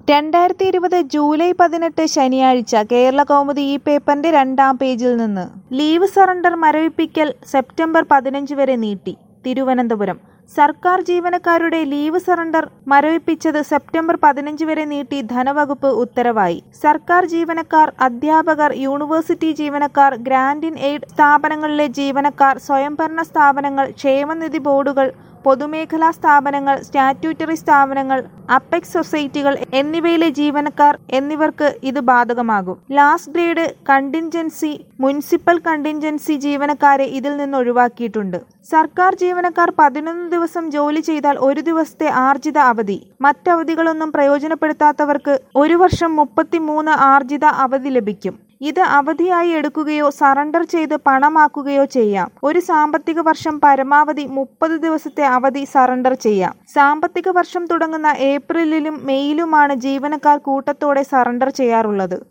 രണ്ടായിരത്തി ഇരുപത് ജൂലൈ പതിനെട്ട് ശനിയാഴ്ച കേരള കൗമുദി ഈ പേപ്പറിന്റെ രണ്ടാം പേജിൽ നിന്ന് ലീവ് സറണ്ടർ മരവിപ്പിക്കൽ സെപ്റ്റംബർ പതിനഞ്ച് വരെ നീട്ടി തിരുവനന്തപുരം സർക്കാർ ജീവനക്കാരുടെ ലീവ് സറണ്ടർ മരവിപ്പിച്ചത് സെപ്റ്റംബർ പതിനഞ്ച് വരെ നീട്ടി ധനവകുപ്പ് ഉത്തരവായി സർക്കാർ ജീവനക്കാർ അധ്യാപകർ യൂണിവേഴ്സിറ്റി ജീവനക്കാർ ഗ്രാന്റ് ഇൻ എയ്ഡ് സ്ഥാപനങ്ങളിലെ ജീവനക്കാർ സ്വയംഭരണ സ്ഥാപനങ്ങൾ ക്ഷേമനിധി ബോർഡുകൾ പൊതുമേഖലാ സ്ഥാപനങ്ങൾ സ്റ്റാറ്റ്യൂട്ടറി സ്ഥാപനങ്ങൾ അപ്പെക്സ് സൊസൈറ്റികൾ എന്നിവയിലെ ജീവനക്കാർ എന്നിവർക്ക് ഇത് ബാധകമാകും last grade contingency municipal contingency ജീവനക്കാരെ ഇതിൽ നിന്ന് ഒഴിവാക്കിയിട്ടുണ്ട് സർക്കാർ ജീവനക്കാർ പതിനൊന്ന് ദിവസം ജോലി ചെയ്താൽ ഒരു ദിവസത്തെ ആർജിത അവധി മറ്റവധികളൊന്നും പ്രയോജനപ്പെടുത്താത്തവർക്ക് ഒരു വർഷം മുപ്പത്തിമൂന്ന് ആർജിത അവധി ലഭിക്കും ഇത് അവധിയായി എടുക്കുകയോ സറണ്ടർ ചെയ്ത് പണമാക്കുകയോ ചെയ്യാം ഒരു സാമ്പത്തിക വർഷം പരമാവധി മുപ്പത് ദിവസത്തെ അവധി സറണ്ടർ ചെയ്യാം സാമ്പത്തിക വർഷം തുടങ്ങുന്ന ഏപ്രിലിലും മെയ്യിലുമാണ് ജീവനക്കാർ കൂട്ടത്തോടെ സറണ്ടർ ചെയ്യാറുള്ളത്